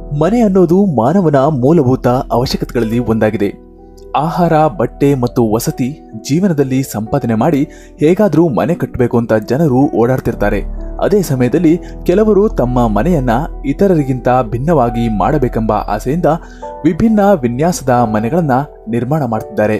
ಮನೆ ಅನ್ನೋದು ಮಾನವನ ಮೂಲಭೂತ ಅವಶ್ಯಕತೆಗಳಲ್ಲಿ ಒಂದಾಗಿದೆ ಆಹಾರ ಬಟ್ಟೆ ಮತ್ತು ವಸತಿ ಜೀವನದಲ್ಲಿ ಸಂಪಾದನೆ ಮಾಡಿ ಹೇಗಾದರೂ ಮನೆ ಕಟ್ಟಬೇಕು ಅಂತ ಜನರು ಓಡಾಡ್ತಿರ್ತಾರೆ ಅದೇ ಸಮಯದಲ್ಲಿ ಕೆಲವರು ತಮ್ಮ ಮನೆಯನ್ನ ಇತರರಿಗಿಂತ ಭಿನ್ನವಾಗಿ ಮಾಡಬೇಕೆಂಬ ಆಸೆಯಿಂದ ವಿಭಿನ್ನ ವಿನ್ಯಾಸದ ಮನೆಗಳನ್ನ ನಿರ್ಮಾಣ ಮಾಡ್ತಿದ್ದಾರೆ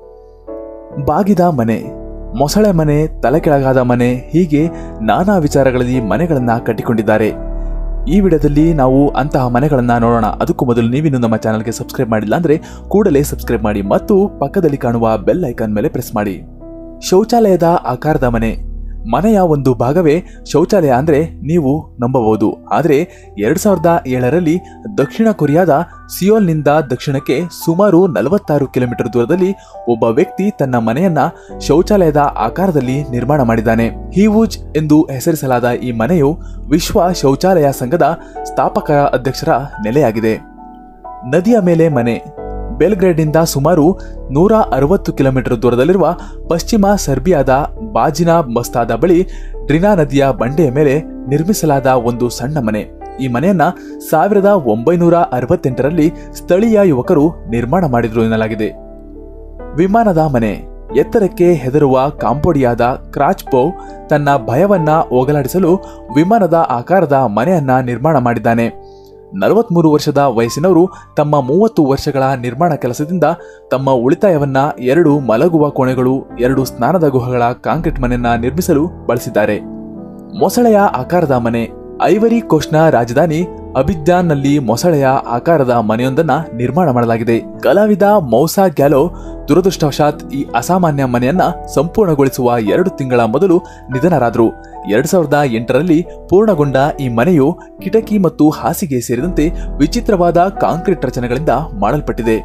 ಬಾಗಿದ ಮನೆ ಮೊಸಳೆ ಮನೆ ತಲೆಕೆಳಗಾದ ಮನೆ ಹೀಗೆ ನಾನಾ ವಿಚಾರಗಳಲ್ಲಿ ಮನೆಗಳನ್ನ ಕಟ್ಟಿಕೊಂಡಿದ್ದಾರೆ ಈ ವಿಡಿಯೋದಲ್ಲಿ ನಾವು ಅಂತಹ ಮನೆಗಳನ್ನ ನೋಡೋಣ ಅದಕ್ಕೂ ಮೊದಲು ನೀವಿನ್ನು ನಮ್ಮ ಚಾನಲ್ಗೆ ಸಬ್ಸ್ಕ್ರೈಬ್ ಮಾಡಿಲ್ಲ ಅಂದ್ರೆ ಕೂಡಲೇ ಸಬ್ಸ್ಕ್ರೈಬ್ ಮಾಡಿ ಮತ್ತು ಪಕ್ಕದಲ್ಲಿ ಕಾಣುವ ಬೆಲ್ ಐಕಾನ್ ಮೇಲೆ ಪ್ರೆಸ್ ಮಾಡಿ ಶೌಚಾಲಯದ ಆಕಾರದ ಮನೆ ಮನೆಯ ಒಂದು ಭಾಗವೇ ಶೌಚಾಲಯ ಅಂದ್ರೆ ನೀವು ನಂಬಬಹುದು ಆದರೆ ಎರಡ್ ಸಾವಿರದ ಏಳರಲ್ಲಿ ದಕ್ಷಿಣ ಕೊರಿಯಾದ ಸಿಯೋಲ್ನಿಂದ ದಕ್ಷಿಣಕ್ಕೆ ಸುಮಾರು ನಲವತ್ತಾರು ಕಿಲೋಮೀಟರ್ ದೂರದಲ್ಲಿ ಒಬ್ಬ ವ್ಯಕ್ತಿ ತನ್ನ ಮನೆಯನ್ನ ಶೌಚಾಲಯದ ಆಕಾರದಲ್ಲಿ ನಿರ್ಮಾಣ ಮಾಡಿದ್ದಾನೆ ಹೀವೂಜ್ ಎಂದು ಹೆಸರಿಸಲಾದ ಈ ಮನೆಯು ವಿಶ್ವ ಶೌಚಾಲಯ ಸಂಘದ ಸ್ಥಾಪಕ ಅಧ್ಯಕ್ಷರ ನೆಲೆಯಾಗಿದೆ ನದಿಯ ಮೇಲೆ ಮನೆ ಬೆಲ್ಗ್ರೇಡ್ನಿಂದ ಸುಮಾರು ನೂರ ಅರವತ್ತು ಕಿಲೋಮೀಟರ್ ದೂರದಲ್ಲಿರುವ ಪಶ್ಚಿಮ ಸರ್ಬಿಯಾದ ಬಾಜಿನಾ ಮಸ್ತಾದ ಬಳಿ ಡ್ರಿನಾ ನದಿಯ ಬಂಡೆಯ ಮೇಲೆ ನಿರ್ಮಿಸಲಾದ ಒಂದು ಸಣ್ಣ ಮನೆ ಈ ಮನೆಯನ್ನ ಸಾವಿರದ ಒಂಬೈನೂರ ಅರವತ್ತೆಂಟರಲ್ಲಿ ಸ್ಥಳೀಯ ಯುವಕರು ನಿರ್ಮಾಣ ಮಾಡಿದ್ರು ಎನ್ನಲಾಗಿದೆ ವಿಮಾನದ ಮನೆ ಎತ್ತರಕ್ಕೆ ಹೆದರುವ ಕಾಂಬೋಡಿಯಾದ ಕ್ರಾಚ್ಪೋವ್ ತನ್ನ ಭಯವನ್ನ ಹೋಗಲಾಡಿಸಲು ವಿಮಾನದ ಆಕಾರದ ಮನೆಯನ್ನ ನಿರ್ಮಾಣ ಮಾಡಿದ್ದಾನೆ ನಲವತ್ಮೂರು ವರ್ಷದ ವಯಸ್ಸಿನವರು ತಮ್ಮ ಮೂವತ್ತು ವರ್ಷಗಳ ನಿರ್ಮಾಣ ಕೆಲಸದಿಂದ ತಮ್ಮ ಉಳಿತಾಯವನ್ನ ಎರಡು ಮಲಗುವ ಕೋಣೆಗಳು ಎರಡು ಸ್ನಾನದ ಗುಹೆಗಳ ಕಾಂಕ್ರೀಟ್ ಮನೆಯನ್ನ ನಿರ್ಮಿಸಲು ಬಳಸಿದ್ದಾರೆ ಮೊಸಳೆಯ ಆಕಾರದ ಮನೆ ಐವರಿ ಕೋಸ್ಟ್ನ ರಾಜಧಾನಿ ಅಬಿಜ್ಜಾನ್ನಲ್ಲಿ ಮೊಸಳೆಯ ಆಕಾರದ ಮನೆಯೊಂದನ್ನ ನಿರ್ಮಾಣ ಮಾಡಲಾಗಿದೆ ಕಲಾವಿದ ಮೌಸಾ ಗ್ಯಾಲೋ ದುರದೃಷ್ಟವಶಾತ್ ಈ ಅಸಾಮಾನ್ಯ ಮನೆಯನ್ನ ಸಂಪೂರ್ಣಗೊಳಿಸುವ ಎರಡು ತಿಂಗಳ ಮೊದಲು ನಿಧನರಾದರು ಎರಡ್ ಸಾವಿರದ ಎಂಟರಲ್ಲಿ ಪೂರ್ಣಗೊಂಡ ಈ ಮನೆಯು ಕಿಟಕಿ ಮತ್ತು ಹಾಸಿಗೆ ಸೇರಿದಂತೆ ವಿಚಿತ್ರವಾದ ಕಾಂಕ್ರೀಟ್ ರಚನೆಗಳಿಂದ ಮಾಡಲ್ಪಟ್ಟಿದೆ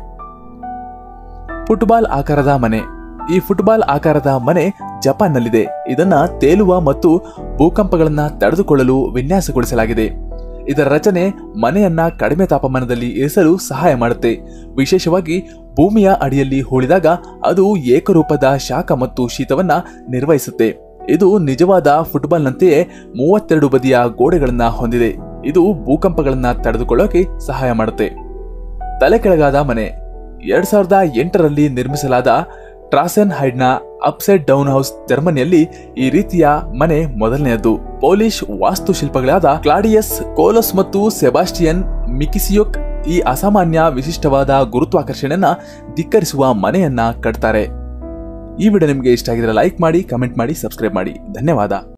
ಫುಟ್ಬಾಲ್ ಆಕಾರದ ಮನೆ ಈ ಫುಟ್ಬಾಲ್ ಆಕಾರದ ಮನೆ ಜಪಾನ್ನಲ್ಲಿದೆ ಇದನ್ನ ತೇಲುವ ಮತ್ತು ಭೂಕಂಪಗಳನ್ನ ತಡೆದುಕೊಳ್ಳಲು ವಿನ್ಯಾಸಗೊಳಿಸಲಾಗಿದೆ ಇದರ ರಚನೆ ಮನೆಯನ್ನ ಕಡಿಮೆ ತಾಪಮಾನದಲ್ಲಿ ಇರಿಸಲು ಸಹಾಯ ಮಾಡುತ್ತೆ ವಿಶೇಷವಾಗಿ ಭೂಮಿಯ ಅಡಿಯಲ್ಲಿ ಹೂಳಿದಾಗ ಅದು ಏಕರೂಪದ ಶಾಖ ಮತ್ತು ಶೀತವನ್ನ ನಿರ್ವಹಿಸುತ್ತೆ ಇದು ನಿಜವಾದ ಫುಟ್ಬಾಲ್ನಂತೆಯೇ ಮೂವತ್ತೆರಡು ಬದಿಯ ಗೋಡೆಗಳನ್ನ ಹೊಂದಿದೆ ಇದು ಭೂಕಂಪಗಳನ್ನ ತಡೆದುಕೊಳ್ಳೋಕೆ ಸಹಾಯ ಮಾಡುತ್ತೆ ತಲೆ ಕೆಳಗಾದ ಮನೆ ಎರಡ್ ಸಾವಿರದ ಎಂಟರಲ್ಲಿ ನಿರ್ಮಿಸಲಾದ ಟ್ರಾಸೆನ್ ಹೈಡ್ನ ಅಪ್ಸೈಡ್ ಡೌನ್ ಹೌಸ್ ಜರ್ಮನಿಯಲ್ಲಿ ಈ ರೀತಿಯ ಮನೆ ಮೊದಲನೆಯದು ಪೋಲಿಷ್ ವಾಸ್ತುಶಿಲ್ಪಗಳಾದ ಕ್ಲಾಡಿಯಸ್ ಕೋಲಸ್ ಮತ್ತು ಸೆಬಾಸ್ಟಿಯನ್ ಮಿಕಿಸಿಯೋಕ್ ಈ ಅಸಾಮಾನ್ಯ ವಿಶಿಷ್ಟವಾದ ಗುರುತ್ವಾಕರ್ಷಣೆಯನ್ನ ಧಿಕ್ಕರಿಸುವ ಮನೆಯನ್ನ ಕಟ್ತಾರೆ ಈ ವಿಡಿಯೋ ನಿಮಗೆ ಇಷ್ಟ ಆಗಿದ್ರೆ ಲೈಕ್ ಮಾಡಿ ಕಮೆಂಟ್ ಮಾಡಿ ಸಬ್ಸ್ಕ್ರೈಬ್ ಮಾಡಿ ಧನ್ಯವಾದ